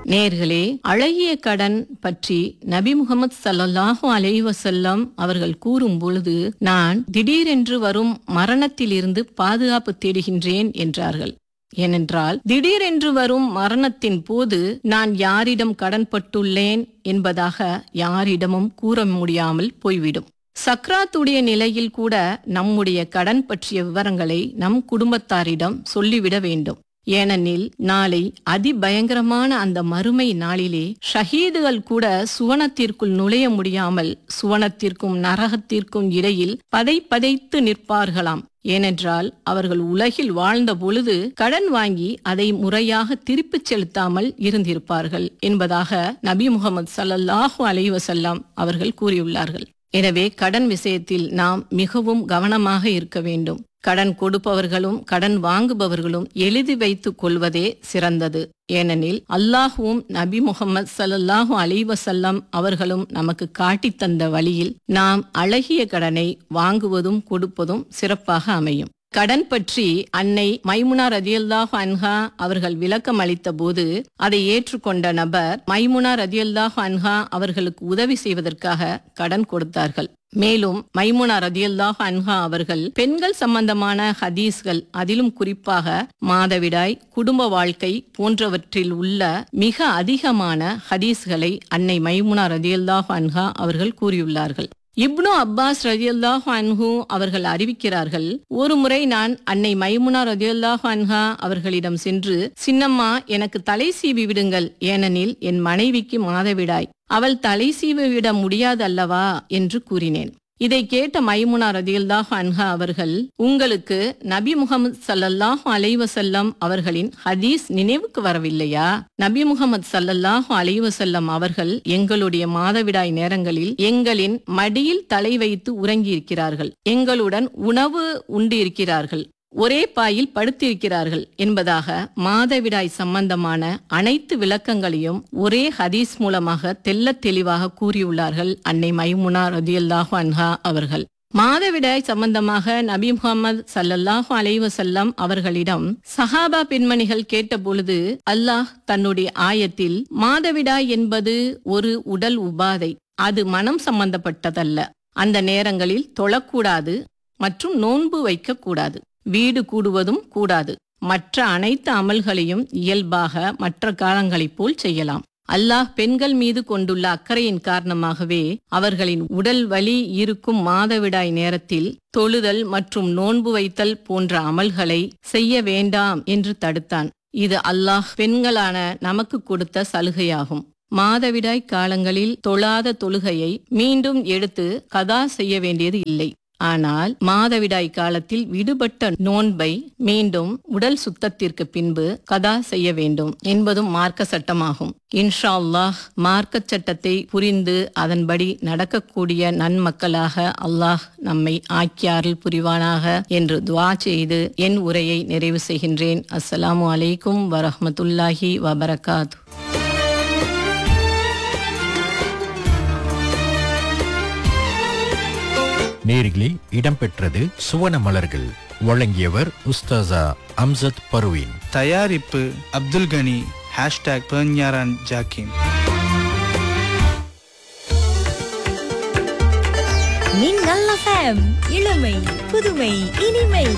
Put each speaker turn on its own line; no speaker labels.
நேர்களே அழகிய கடன் பற்றி நபி முகமது ஸல்லல்லாஹு அலைஹி வஸல்லம் அவர்கள் கூறும் பொழுது நான் திடீரென்று வரும் மரணத்திலிருந்து பாதுகாப்பு தேடுகின்றேன் என்றார்கள் ஏனென்றால் திடீரென்று வரும் மரணத்தின் போது நான் யாரிடம் கடன்பட்டுள்ளேன் என்பதாக யாரிடமும் கூற முடியாமல் போய்விடும் சக்ராத்துடைய நிலையில் கூட நம்முடைய கடன் பற்றிய விவரங்களை நம் குடும்பத்தாரிடம் சொல்லிவிட வேண்டும் ஏனெனில் நாளை அதிபயங்கரமான அந்த மறுமை நாளிலே ஷஹீதுகள் கூட சுவனத்திற்குள் நுழைய முடியாமல் சுவனத்திற்கும் நரகத்திற்கும் இடையில் பதை பதைத்து நிற்பார்களாம் ஏனென்றால் அவர்கள் உலகில் வாழ்ந்த பொழுது கடன் வாங்கி அதை முறையாக திருப்பிச் செலுத்தாமல் இருந்திருப்பார்கள் என்பதாக நபி முகமது ஸல்லல்லாஹு அலைஹி வஸல்லம் அவர்கள் கூறியுள்ளார்கள் எனவே கடன் விஷயத்தில் நாம் மிகவும் கவனமாக இருக்க வேண்டும் கடன் கொடுப்பவர்களும் கடன் வாங்குபவர்களும் எழுதி வைத்துக் கொள்வதே சிறந்தது ஏனெனில் அல்லாஹுவும் நபி முகமது ஸல்லல்லாஹு அலைஹி வஸல்லம் அவர்களும் நமக்கு காட்டித் தந்த வழியில் நாம் அழகிய கடனை வாங்குவதும் கொடுப்பதும் சிறப்பாக அமையும் கடன் பற்றி அன்னை மைமுனா ரதியல்லாஹு அன்ஹா அவர்கள் விளக்கம் அளித்த போது அதை ஏற்றுக்கொண்ட நபர் மைமுனா ரதியல்லாஹு அன்ஹா அவர்களுக்கு உதவி செய்வதற்காக கடன் கொடுத்தார்கள் மேலும் மைமுனா ரதியல்லாஹு அன்ஹா அவர்கள் பெண்கள் சம்பந்தமான ஹதீஸ்கள் அதிலும் குறிப்பாக மாதவிடாய் குடும்ப வாழ்க்கை போன்றவற்றில் உள்ள மிக அதிகமான ஹதீஸ்களை அன்னை மைமுனா ரதியல்லாஹு அன்ஹா அவர்கள் கூறியுள்ளார்கள் இப்னு அப்பாஸ் ரதியல்லாஹு அன்ஹு அவர்கள் அறிவிக்கிறார்கள் ஒரு முறை நான் அன்னை மைமுனா ரதியல்லாஹு அன்ஹா அவர்களிடம் சென்று சின்னம்மா எனக்கு தலை சீவி விடுங்கள் ஏனெனில் என் மனைவிக்கு மாதவிடாய் அவள் தலை சீவி விட முடியாது அல்லவா என்று கூறினேன் இதை கேட்ட மைமுனா ரதியல்லாஹு அன்ஹா அவர்கள் உங்களுக்கு நபி முகமது சல்லல்லாஹு அலைஹி வஸல்லம் அவர்களின் ஹதீஸ் நினைவுக்கு வரவில்லையா நபி முகமது சல்லல்லாஹு அலைஹி வஸல்லம் அவர்கள் எங்களுடைய மாதவிடாய் நேரங்களில் எங்களின் மடியில் தலை வைத்து உறங்கியிருக்கிறார்கள் எங்களுடன் உணவு உண்டு இருக்கிறார்கள் ஒரே பாயில் படுத்திருக்கிறார்கள் என்பதாக மாதவிடாய் சம்பந்தமான அனைத்து விளக்கங்களையும் ஒரே ஹதீஸ் மூலமாக தெள்ளத் தெளிவாக கூறியுள்ளார்கள் அன்னை மைமுனா ரதியல்லாஹு அன்ஹா அவர்கள் மாதவிடாய் சம்பந்தமாக நபி முகமது சல்லல்லாஹு அலைஹி வஸல்லம் அவர்களிடம் சஹாபா பெண்மணிகள் கேட்டபொழுது அல்லாஹ் தன்னுடைய ஆயத்தில் மாதவிடாய் என்பது ஒரு உடல் உபாதை அது மனம் சம்பந்தப்பட்டதல்ல அந்த நேரங்களில் தொழக்கூடாது மற்றும் நோன்பு வைக்கக்கூடாது வீடு கூடுவதும் கூடாது மற்ற அனைத்து அமல்களையும் இயல்பாக மற்ற காலங்களைப் போல் செய்யலாம் அல்லாஹ் பெண்கள் மீது கொண்டுள்ள அக்கறையின் காரணமாகவே அவர்களின் உடல் வலி இருக்கும் மாதவிடாய் நேரத்தில் தொழுதல் மற்றும் நோன்பு வைத்தல் போன்ற அமல்களை செய்ய வேண்டாம் என்று தடுத்தான் இது அல்லாஹ் பெண்களான நமக்கு கொடுத்த சலுகையாகும் மாதவிடாய் காலங்களில் தொழாத தொழுகையை மீண்டும் எடுத்து கதா செய்ய வேண்டியது இல்லை ஆனால் மாதவிடாய் காலத்தில் விடுபட்ட நோன்பை மீண்டும் உடல் சுத்தத்திற்கு பின்பு கதா செய்ய வேண்டும் என்பதும் மார்க்க சட்டமாகும் இன்ஷா அல்லாஹ் மார்க்க சட்டத்தை புரிந்து அதன்படி நடக்கக்கூடிய நன்மக்களாக அல்லாஹ் நம்மை ஆக்கியாரில் புரிவானாக என்று துவா செய்து என் உரையை நிறைவு செய்கின்றேன் அஸ்ஸலாமு அலைக்கும் வரஹ்மத்துல்லாஹி வபரகாத்து
நேரிலே இடம்பெற்றது சுவன மலர்கள் வழங்கியவர் உஸ்தாசா அம்சத் பர்வீன்
தயாரிப்பு அப்துல் கனி ஹேஷ்டாக் பெர்ஞாரான் ஜாக்கிம்
மின்னல் எஃப்எம் இளமை புதுமை இனிமை